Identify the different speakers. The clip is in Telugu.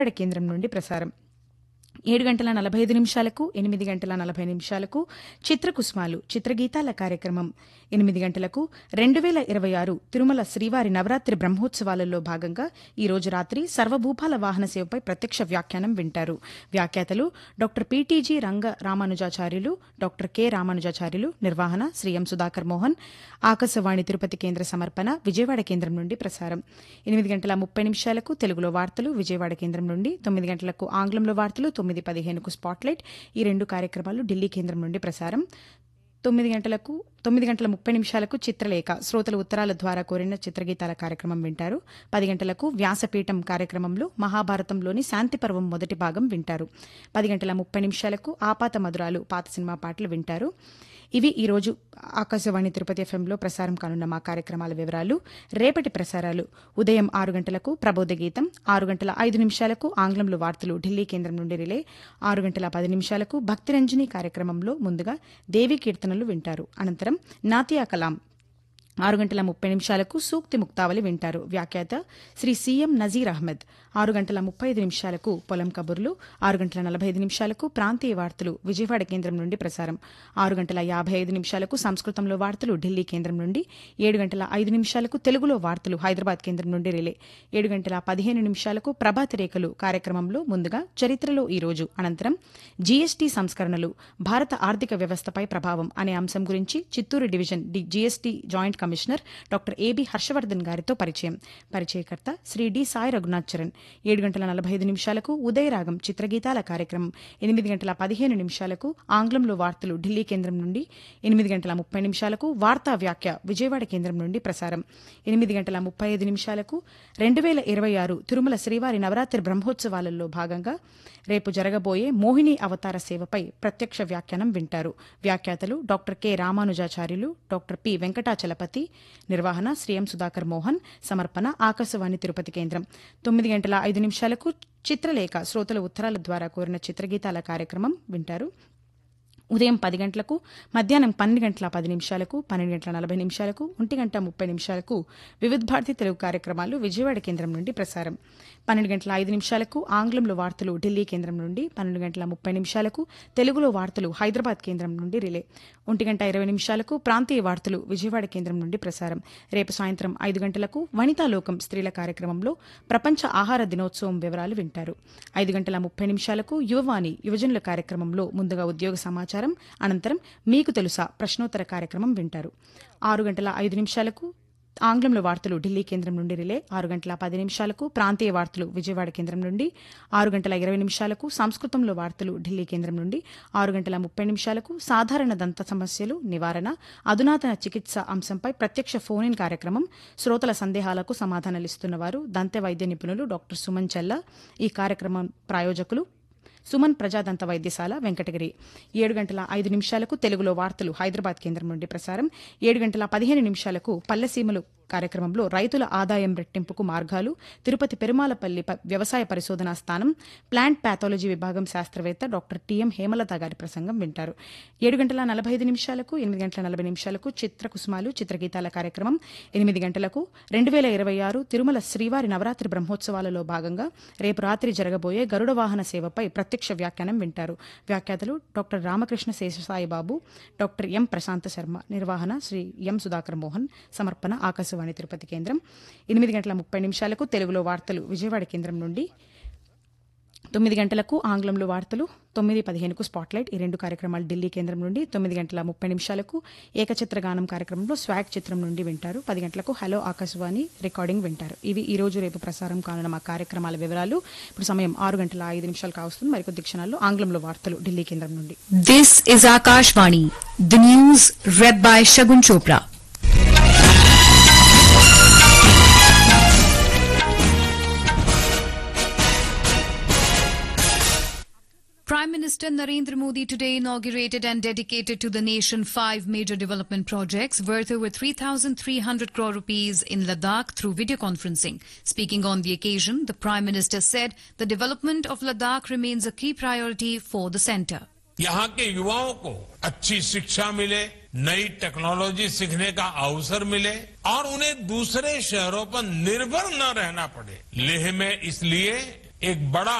Speaker 1: విజయవాడ కేంద్రం నుండి ప్రసారం ఏడు గంటల నలభై ఐదు నిమిషాలకు ఎనిమిది గంటల నలభై నిమిషాలకు చిత్రకుసుమాలు చిత్రగీతాల కార్యక్రమం ఎనిమిది గంటలకు రెండు వేల ఇరవై ఆరు తిరుమల శ్రీవారి నవరాత్రి బ్రహ్మోత్సవాలలో భాగంగా ఈ రోజు రాత్రి సర్వభూపాల వాహన సేవపై ప్రత్యక్ష వ్యాఖ్యానం వింటారు వ్యాఖ్యాతలు డాక్టర్ పీటీజీ రంగ రామానుజాచార్యులు డాక్టర్ కె రామానుజాచార్యులు నిర్వహణ శ్రీ ఎం సుధాకర్ మోహన్ ఆకాశవాణి తిరుపతి కేంద్ర సమర్పణ విజయవాడ కేంద్రం నుండి ప్రసారం ఎనిమిది గంటల ముప్పై నిమిషాలకు తెలుగులో వార్తలు విజయవాడ కేంద్రం నుండి తొమ్మిది గంటలకు ఆంగ్లంలో వార్తలు తొమ్మిది పదిహేనుకు స్పాట్లైట్ ఈ రెండు కార్యక్రమాలు ఢిల్లీ కేంద్రం నుండి ప్రసారం తొమ్మిది గంటలకు తొమ్మిది గంటల ముప్పై నిమిషాలకు చిత్రలేఖ శ్రోతల ఉత్తరాల ద్వారా కోరిన చిత్రగీతాల కార్యక్రమం వింటారు పది గంటలకు వ్యాసపీఠం కార్యక్రమంలో మహాభారతంలోని శాంతి పర్వం మొదటి భాగం వింటారు పది గంటల ముప్పై నిమిషాలకు ఆపాత మధురాలు పాత సినిమా పాటలు వింటారు ఇవి ఈ రోజు ఆకాశవాణి తిరుపతి ఎఫ్ఎంలో ప్రసారం కానున్న మా కార్యక్రమాల వివరాలు రేపటి ప్రసారాలు ఉదయం ఆరు గంటలకు ప్రబోధ గీతం ఆరు గంటల ఐదు నిమిషాలకు ఆంగ్లంలో వార్తలు ఢిల్లీ కేంద్రం నుండి రిలే ఆరు గంటల పది నిమిషాలకు భక్తిరంజని కార్యక్రమంలో ముందుగా దేవి కీర్తనలు వింటారు అనంతరం నాతియా కలాం ఆరు గంటల ముప్పై నిమిషాలకు సూక్తి ముక్తావళి వింటారు వ్యాఖ్యాత శ్రీ సీఎం నజీర్ అహ్మద్ ఆరు గంటల ముప్పై ఐదు నిమిషాలకు పొలం కబుర్లు ఆరు గంటల నలభై ఐదు నిమిషాలకు ప్రాంతీయ వార్తలు విజయవాడ కేంద్రం నుండి ప్రసారం ఆరు గంటల యాభై ఐదు నిమిషాలకు సంస్కృతంలో వార్తలు ఢిల్లీ కేంద్రం నుండి ఏడు గంటల ఐదు నిమిషాలకు తెలుగులో వార్తలు హైదరాబాద్ కేంద్రం నుండి రిలే ఏడు గంటల పదిహేను నిమిషాలకు ప్రభాత రేఖలు కార్యక్రమంలో ముందుగా చరిత్రలో ఈ రోజు అనంతరం జీఎస్టీ సంస్కరణలు భారత ఆర్థిక వ్యవస్థపై ప్రభావం అనే అంశం గురించి Chittoor division D GST joint commissioner doctor AB Harshavardhan గారితో పరిచయం పరిచయకర్త శ్రీ డి సాయి రఘునాథ్ చరణ్ ఏడు గంటల నలభై ఐదు నిమిషాలకు ఉదయరాగం చిత్రగీతాల కార్యక్రమం ఎనిమిది గంటల పదిహేను నిమిషాలకు ఆంగ్లంలో వార్తలు ఢిల్లీ కేంద్రం నుండి ఎనిమిది గంటల ముప్పై నిమిషాలకు వార్తా వ్యాఖ్య విజయవాడ కేంద్రం నుండి ప్రసారం ఎనిమిది గంటల ముప్పై ఐదు నిమిషాలకు రెండు వేల ఇరవై ఆరు తిరుమల శ్రీవారి నవరాత్రి బ్రహ్మోత్సవాలలో భాగంగా రేపు జరగబోయే మోహిని అవతార సేవపై ప్రత్యక్ష వ్యాఖ్యానం వింటారు వ్యాఖ్యాతలు doctor K Ramanujacharyulu doctor P Venkatachalapathi నిర్వహణ శ్రీ ఎం సుధాకర్ మోహన్ సమర్పణ ఆకాశవాణి తిరుపతి కేంద్రం తొమ్మిది గంటల ఐదు నిమిషాలకు చిత్రలేఖ శ్రోతల ఉత్తరాల ద్వారా కోరిన చిత్రగీతాల కార్యక్రమం వింటారు ఉదయం పది గంటలకు మధ్యాహ్నం పన్నెండు గంటల పది నిమిషాలకు పన్నెండు గంటల నలభై నిమిషాలకు ఒంటి గంట ముప్పై నిమిషాలకు వివిధ భారతి తెలుగు కార్యక్రమాలు విజయవాడ కేంద్రం నుండి ప్రసారం పన్నెండు గంటల ఐదు నిమిషాలకు ఆంగ్లంలో వార్తలు ఢిల్లీ కేంద్రం నుండి పన్నెండు గంటల ముప్పై నిమిషాలకు తెలుగులో వార్తలు హైదరాబాద్ కేంద్రం నుండి రిలే ఒంటి గంట ఇరవై నిమిషాలకు ప్రాంతీయ వార్తలు విజయవాడ కేంద్రం నుండి ప్రసారం రేపు సాయంత్రం ఐదు గంటలకు వనితాలోకం స్త్రీల కార్యక్రమంలో ప్రపంచ ఆహార దినోత్సవం వివరాలు వింటారు ఐదు గంటల ముప్పై నిమిషాలకు యువవాణి యువజనుల కార్యక్రమంలో ముందుగా ఉద్యోగ సమాచారం అనంతరం మీకు తెలుసా ప్రశ్నోత్తర కార్యక్రమం వింటారు ఆరు గంటల ఐదు నిమిషాలకు ఆంగ్లంలో వార్తలు ఢిల్లీ కేంద్రం నుండి రిలే ఆరు గంటల పది నిమిషాలకు ప్రాంతీయ వార్తలు విజయవాడ కేంద్రం నుండి ఆరు గంటల ఇరవై నిమిషాలకు సంస్కృతంలో వార్తలు ఢిల్లీ కేంద్రం నుండి ఆరు గంటల ముప్పై నిమిషాలకు సాధారణ దంత సమస్యలు నివారణ అధునాతన చికిత్స అంశంపై ప్రత్యక్ష ఫోన్ ఇన్ కార్యక్రమం శ్రోతల సందేహాలకు సమాధానాలిస్తున్న వారు దంత వైద్య నిపుణులు డాక్టర్ సుమన్ చెల్ల ఈ కార్యక్రమం ప్రాయోజకులు సుమన్ ప్రజాదంత వైద్యశాల వెంకటగిరి ఏడు గంటల ఐదు నిమిషాలకు తెలుగులో వార్తలు హైదరాబాద్ కేంద్రం నుండి ప్రసారం ఏడు గంటల పదిహేను నిమిషాలకు పల్లెసీమలు కార్యక్రమంలో రైతుల ఆదాయం రెట్టింపుకు మార్గాలు తిరుపతి పెరుమాలపల్లి ప- వ్యవసాయ పరిశోధనా స్థానం ప్లాంట్ పాథాలజీ విభాగం శాస్త్రవేత్త డాక్టర్ టిఎం హేమలత గారి ప్రసంగం వింటారు ఏడు గంటల నలభై ఐదు నిమిషాలకు ఎనిమిది గంటల నలభై నిమిషాలకు చిత్ర కుసుమాలు చిత్రగీతాల కార్యక్రమం ఎనిమిది గంటలకు రెండు వేల ఇరవై ఆరు తిరుమల శ్రీవారి నవరాత్రి బ్రహ్మోత్సవాలలో భాగంగా రేపు రాత్రి జరగబోయే గరుడ వాహన సేవపై ప్రత్యక్ష వ్యాఖ్యానం వింటారు వ్యాఖ్యాతలు doctor Ramakrishna Seshasaibabu doctor M Prashanta Sharma నిర్వహణ శ్రీ ఎం సుధాకర్ మోహన్ సమర్పణ ఆకాశవాణి తిరుపతి కేంద్రం ఎనిమిది గంటల ముప్పై నిమిషాలకు తెలుగులో వార్తలు విజయవాడ కేంద్రం నుండి తొమ్మిది గంటలకు ఆంగ్లంలో వార్తలు తొమ్మిది పదిహేనుకు స్పాట్లైట్ ఈ రెండు కార్యక్రమాలు ఢిల్లీ కేంద్రం నుండి తొమ్మిది గంటల ముప్పై నిమిషాలకు ఏకచిత్ర గానం కార్యక్రమంలో స్వాగ్ చిత్రం నుండి వింటారు పది గంటలకు హలో ఆకాశవాణి రికార్డింగ్ వింటారు ఇవి ఈ రోజు రేపు ప్రసారం కానున్న మా కార్యక్రమాల వివరాలు ఇప్పుడు సమయం ఆరు గంటల ఐదు నిమిషాలు కావస్తుంది మరికొద్ది క్షణాల్లో ఆంగ్లంలో వార్తలు ఢిల్లీ కేంద్రం నుండి
Speaker 2: This is Akashvani, the news read by Shagun Chopra. Prime Minister Narendra Modi today inaugurated and dedicated to the nation five major development projects worth over 3,300 crore rupees in Ladakh through video conferencing. Speaking on the occasion, the Prime Minister said the development of Ladakh remains a key priority for the centre.
Speaker 3: यहाँ के युवाओं को अच्छी शिक्षा मिले नई टेक्नोलॉजी सीखने का अवसर मिले और उन्हें दूसरे शहरों पर निर्भर न रहना पड़े लेह में इसलिए एक बड़ा